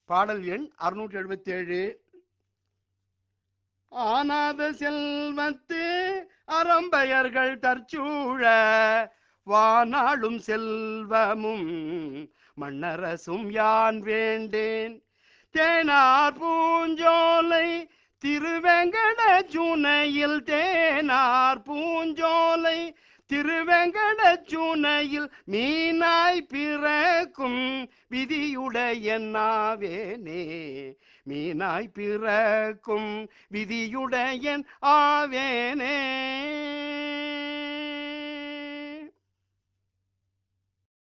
பாடல் எண் அறுநூற்றி எழுபத்தி ஏழு ஆனாத செல்வத்து அறம்பெயர்கள் தற்சூழ வானாளும் செல்வமும் மன்னரசும் யான் வேண்டேன் தேனார் பூஞ்சோலை திருவெங்கட சுனையில் தேனார் பூஞ்சோலை திருவெங்கட சுனையில் மீனாய் பிறக்கும் விதியுடைய நாவேனே மீனாய் பிறக்கும் விதியுடைய ஆவேனே